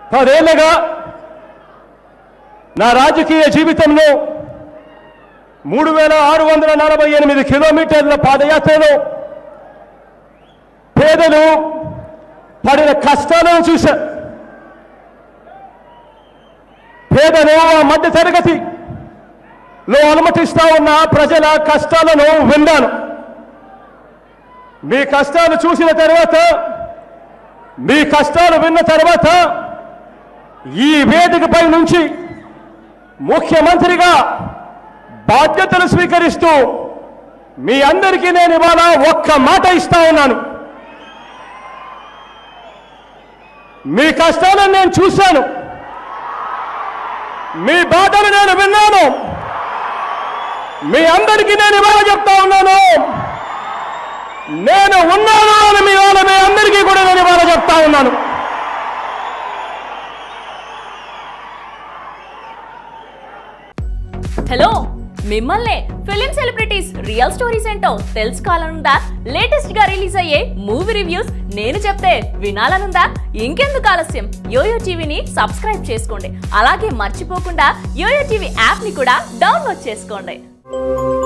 పదేళ్లుగా నా రాజకీయ జీవితంలో మూడు వేల ఆరు వందల నలభై ఎనిమిది కిలోమీటర్ల పాదయాత్రలో పేదలు పడిన కష్టాలను చూశా పేదలు ఆ మధ్య తరగతి లో అనుమతిస్తా ఉన్న ప్రజల కష్టాలను విన్నాను మీ కష్టాలు చూసిన తర్వాత మీ కష్టాలు విన్న తర్వాత ఈ వేదికపై నుంచి ముఖ్యమంత్రిగా బాధ్యతలు స్వీకరిస్తూ మీ అందరికీ నేను ఇవాళ ఒక్క మాట ఇస్తా ఉన్నాను మీ కష్టాలను నేను చూశాను మీ బాధలు నేను విన్నాను మీ అందరికీ నేను ఇవాళ చెప్తా ఉన్నాను నేను ఉన్నాను అని మీ వాళ్ళ మీ అందరికీ కూడా నేను ఇవాళ చెప్తా ఉన్నాను హలో మిమ్మల్నే ఫిలిం సెలబ్రిటీస్ రియల్ స్టోరీస్ ఏంటో తెలుసుకోవాలనుందా లేటెస్ట్ గా రిలీజ్ అయ్యే మూవీ రివ్యూస్ నేను చెప్తే వినాలనుందా ఇంకెందుకు ఆలస్యం యోయో టీవీని సబ్స్క్రైబ్ చేసుకోండి అలాగే మర్చిపోకుండా యోయో టీవీ యాప్ ని కూడా డౌన్లోడ్ చేసుకోండి